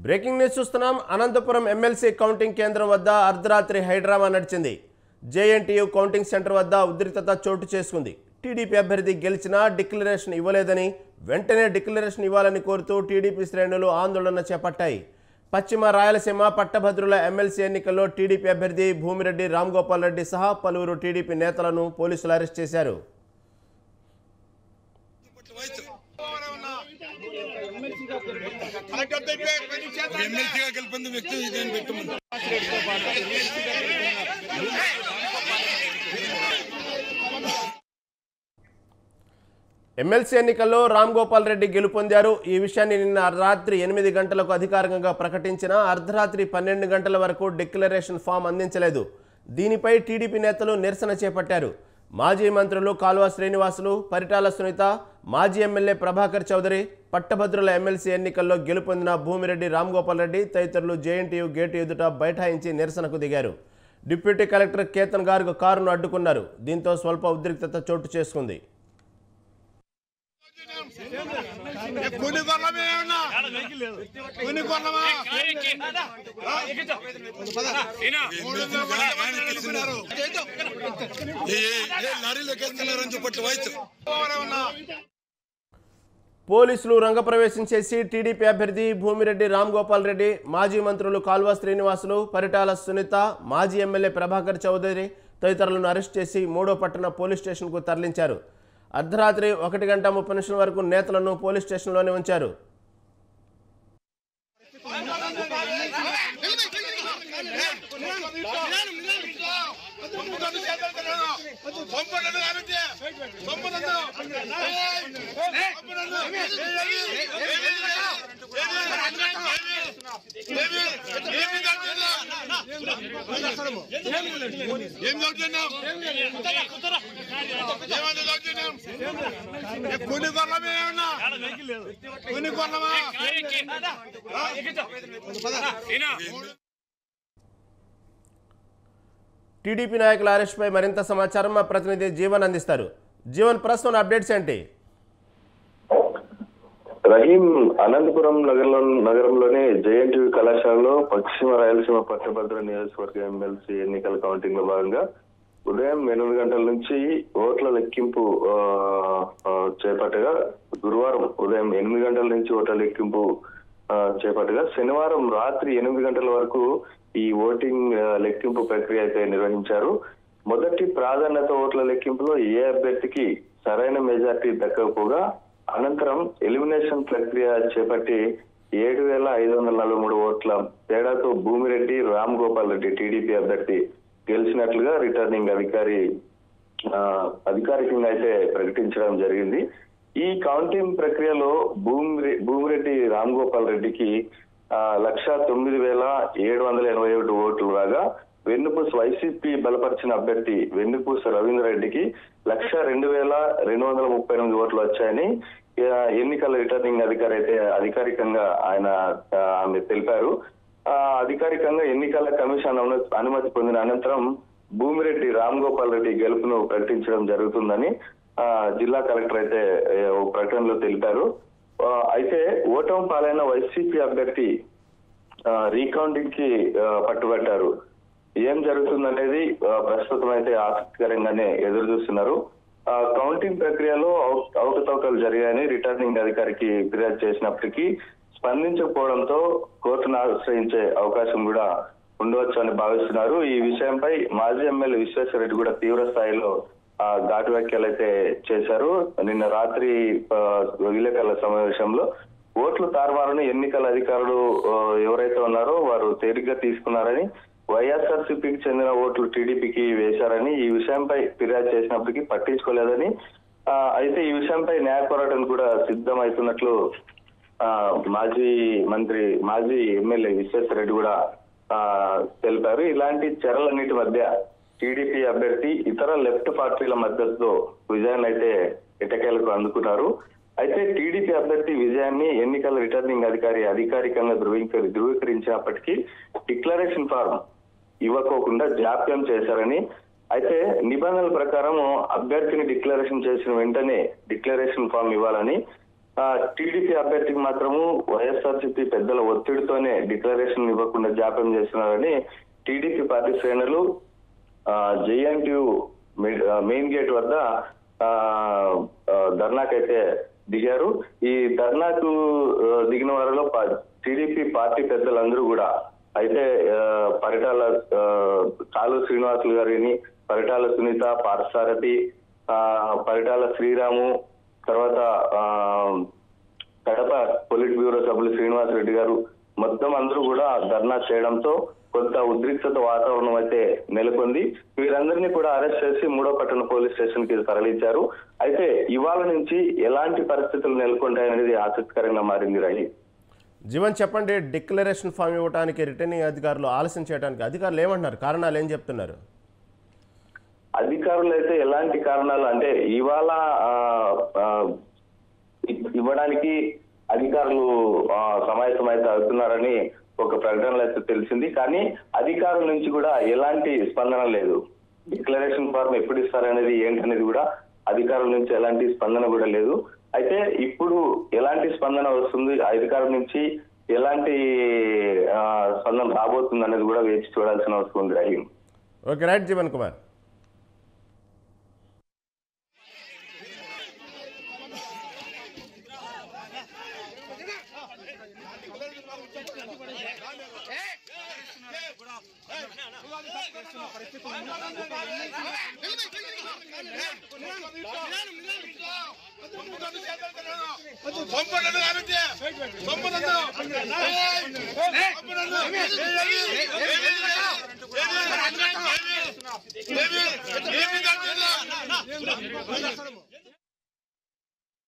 breaking news చూస్తున్నాం Anantapuram MLC counting కేంద్రం వద్ద అర్ధరాత్రి హైడ్రామా నడిచింది జేఎన్టీయు కౌంటింగ్ సెంటర్ వద్ద ఉద్రిక్తత చోటు చేసుకుంది టీడీపీ అభ్యర్థి గెలిచినా డిక్లరేషన్ ఇవ్వలేదని వెంటనే డిక్లరేషన్ ఇవ్వాలని కోరుతూ టీడీపీ శ్రేణులు ఆందోళన చేపట్టాయి పశ్చిమ రాయలసీమ పట్టభద్రుల ఎమ్మెల్సీ ఎన్నికల్లో టీడీపీ అభ్యర్థి భూమిరెడ్డి రామ్గోపాల్ రెడ్డి సహా పలువురు టీడీపీ నేతలను పోలీసులు అరెస్ట్ చేశారు ఎమ్మెల్సీగా గెలుపొందిన వ్యక్తి ఇదేం పెట్టమని ఎమ్మెల్సీ ఎన్నికల్లో రామ్ గోపాల్ రెడ్డి గెలుపొందారు ఈ విషయాన్ని నిన్న రాత్రి ఎనిమిది గంటలకు అధికారికంగా ప్రకటించిన అర్ధరాత్రి పన్నెండు గంటల వరకు డిక్లరేషన్ ఫామ్ అందించలేదు దీనిపై టీడీపీ నేతలు నిరసన చేపట్టారు మాజీ మంత్రులు కాల్వ శ్రీనివాసులు పరిటాల సునీత మాజీ ఎమ్మెల్యే ప్రభాకర్ చౌదరి పట్టభద్రుల ఎమ్మెల్సీ ఎన్నికల్లో గెలుపొందిన భూమిరెడ్డి రామ్ గోపాల్ రెడ్డి తదితరులు జేఎన్టీయూ గేటు ఎదుట బైఠాయించి నిరసనకు దిగారు డిప్యూటీ కలెక్టర్ కేతన్ గార్గ్ కారును అడ్డుకున్నారు దీంతో స్వల్ప ఉద్రిక్తత చోటు చేసుకుంది కొన్ని కొనమే ఉన్నా కొన్ని కొనమా లారీలోకి వేస్తున్నారని చెప్పట్లు వాయిస్ పోలీసులు రంగప్రవేశం చేసి టీడీపీ అభ్యర్థి భూమిరెడ్డి రామ్ గోపాల్ రెడ్డి మాజీ మంత్రులు కాల్వ శ్రీనివాసులు పరిటాల సునీత మాజీ ఎమ్మెల్యే ప్రభాకర్ చౌదరి తదితరులను అరెస్ట్ చేసి మూడో పట్టణ పోలీస్ స్టేషన్కు తరలించారు అర్ధరాత్రి ఒకటి గంట ముప్పై నిమిషాల వరకు నేతలను పోలీస్ స్టేషన్లోనే ఉంచారు ఏం చదువుతున్నాం ఏమన్నా చదువుతున్నాం కొన్ని కొనమే ఉన్నా కొన్ని కొనమా టీడీపీ నాయకుల అరెస్ట్పై మరింత సమాచారం మా ప్రతినిధి జీవన్ అందిస్తారు జీవన్ ప్రస్తుతం అప్డేట్స్ ఏంటి రహీం అనంతపురం నగరంలో నగరంలోని జేఎన్టీయూ కళాశాలలో పశ్చిమ రాయలసీమ పట్టభద్ర నియోజకవర్గ ఎమ్మెల్సీ ఎన్నికల కౌంటింగ్ లో భాగంగా ఉదయం ఎనిమిది గంటల నుంచి ఓట్ల లెక్కింపు ఆ, ఆ, చేపట్టగా గురువారం ఉదయం ఎనిమిది గంటల నుంచి ఓట్ల లెక్కింపు ఆ, చేపట్టగా శనివారం రాత్రి ఎనిమిది గంటల వరకు ఈ ఓటింగ్ ఆ, లెక్కింపు ప్రక్రియ అయితే నిర్వహించారు మొదటి ప్రాధాన్యత ఓట్ల లెక్కింపులో ఏ అభ్యర్థికి సరైన మెజార్టీ దక్కకపోగా అనంతరం ఎలిమినేషన్ ప్రక్రియ చేపట్టి ఏడు వేల ఐదు వందల నలభై మూడు ఓట్ల తేడాతో భూమిరెడ్డి రామ్ గోపాల్ రెడ్డి టీడీపీ అభ్యర్థి గెలిచినట్లుగా రిటర్నింగ్ అధికారి ఆ, అధికారికంగా అయితే ప్రకటించడం జరిగింది ఈ కౌంటింగ్ ప్రక్రియలో భూమి భూమిరెడ్డి రామ్ గోపాల్ రెడ్డికి ఆ, లక్ష తొమ్మిది వేల ఏడు వందల ఎనభై ఒకటి ఓట్లు రాగా వెన్నుపూస వైసీపీ బలపరిచిన అభ్యర్థి వెన్నుపూస రవీంద్ర రెడ్డికి లక్ష రెండు వేల రెండు వందల ముప్పై ఎనిమిది ఓట్లు వచ్చాయని ఆ, ఎన్నికల రిటర్నింగ్ అధికారి అయితే అధికారికంగా ఆయన ఆ, ఆమె తెలిపారు ఆ, అధికారికంగా ఎన్నికల కమిషన్ అను- అనుమతి పొందిన అనంతరం భూమిరెడ్డి రామ్ గోపాల్ రెడ్డి గెలుపును ప్రకటించడం జరుగుతుందని ఆ, జిల్లా కలెక్టర్ అయితే ఏ, ఓ ప్రకటనలో తెలిపారు ఆ, అయితే ఓటమి పాలైన వైసీపీ అభ్యర్థి ఆ, రీకౌంటింగ్ కి ఆ, పట్టుబట్టారు ఏం జరుగుతుందనేది ఆ, ప్రస్తుతం అయితే ఆసక్తికరంగానే ఎదురు చూస్తున్నారు ఆ, కౌంటింగ్ ప్రక్రియలో అవ- అవకతవకలు జరిగాయని రిటర్నింగ్ అధికారికి ఫిర్యాదు చేసినప్పటికీ స్పందించకపోవడంతో కోర్టును ఆశ్రయించే అవకాశం కూడా ఉండవచ్చు అని భావిస్తున్నారు ఈ విషయంపై మాజీ ఎమ్మెల్యే విశ్వేశ్వరరెడ్డి కూడా తీవ్ర స్థాయిలో ఆ, ఘాటు వ్యాఖ్యలు అయితే చేశారు నిన్న రాత్రి ఆ, విలేకరుల సమావేశంలో ఓట్లు తారుమారుని ఎన్నికల అధికారులు ఆ, ఎవరైతే ఉన్నారో వారు తేలిగ్గా తీసుకున్నారని వైఎస్ఆర్సీపీకి చెందిన ఓట్లు టీడీపీకి వేశారని ఈ విషయంపై ఫిర్యాదు చేసినప్పటికీ పట్టించుకోలేదని ఆ, అయితే ఈ విషయంపై న్యాయ పోరాటం కూడా సిద్ధమవుతున్నట్లు ఆ, మాజీ మంత్రి మాజీ ఎమ్మెల్యే విశ్వేశ్వరరెడ్డి కూడా ఆ, తెలిపారు ఇలాంటి చర్యలన్నిటి మధ్య టీడీపీ అభ్యర్థి ఇతర లెఫ్ట్ పార్టీల మద్దతుతో విజయాన్ని అయితే ఎటకేలకు అందుకున్నారు అయితే టీడీపీ అభ్యర్థి విజయాన్ని ఎన్నికల రిటర్నింగ్ అధికారి అధికారికంగా ధృవీకరి ధృవీకరించినప్పటికీ డిక్లరేషన్ ఫారం ఇవ్వకోకుండా జాప్యం చేశారని అయితే నిబంధనల ప్రకారం అభ్యర్థిని డిక్లరేషన్ చేసిన వెంటనే డిక్లరేషన్ ఫామ్ ఇవ్వాలని టీడీపీ అభ్యర్థికి మాత్రము వైఎస్ఆర్సీపీ పెద్దల ఒత్తిడితోనే డిక్లరేషన్ ఇవ్వకుండా జాప్యం చేస్తున్నారని టీడీపీ పార్టీ శ్రేణులు జేఎన్టీయు మెయిన్ గేట్ వద్ద ఆ, ఆ, ధర్నాకైతే దిగారు ఈ ధర్నాకు ఆ, దిగిన వారిలో టీడీపీ పార్టీ పెద్దలందరూ కూడా అయితే ఆ, పరిటాల ఆ, కాలు శ్రీనివాసులు గారిని పరిటాల సునీత పార్థసారథి ఆ, పరిటాల శ్రీరాము తర్వాత ఆ కడప పొలిట్ బ్యూరో సభ్యులు శ్రీనివాస్ రెడ్డి గారు మొత్తం అందరూ కూడా ధర్నా చేయడంతో కొంత ఉద్రిక్తత వాతావరణం అయితే నెలకొంది వీరందరినీ కూడా అరెస్ట్ చేసి మూడో పట్టణ పోలీస్ స్టేషన్ కి తరలించారు అయితే ఇవాళ నుంచి ఎలాంటి పరిస్థితులు నెలకొంటాయనేది ఆసక్తికరంగా మారింది రహి జీవన్ చెప్పండి డిక్లరేషన్ ఫామ్ ఇవ్వడానికి రిటర్నింగ్ అధికారులు ఆలస్యం చేయడానికి అధికారులు ఏమంటున్నారు కారణాలు ఏం చెప్తున్నారు అధికారులు అయితే ఎలాంటి కారణాలు అంటే ఇవాళ ఆ, ఆ, ఇ- ఇవ్వడానికి అధికారులు ఆ, సమాయత్తమైతే అవుతున్నారని ఒక ప్రకటనలో అయితే తెలిసింది కానీ అధికారుల నుంచి కూడా ఎలాంటి స్పందన లేదు డిక్లరేషన్ ఫార్మ్ ఎప్పుడు ఇస్తారనేది ఏంటనేది కూడా అధికారుల నుంచి ఎలాంటి స్పందన కూడా లేదు అయితే ఇప్పుడు ఎలాంటి స్పందన వస్తుంది అధికారుల నుంచి ఎలాంటి ఆ, స్పందన రాబోతుంది అనేది కూడా వేచి చూడాల్సిన అవసరం ఉంది రహీం ఓకే రైట్ జీవన్ కుమార్ పంపనన్ను ఆరోగ్య పంపనన్ను పంపనన్ను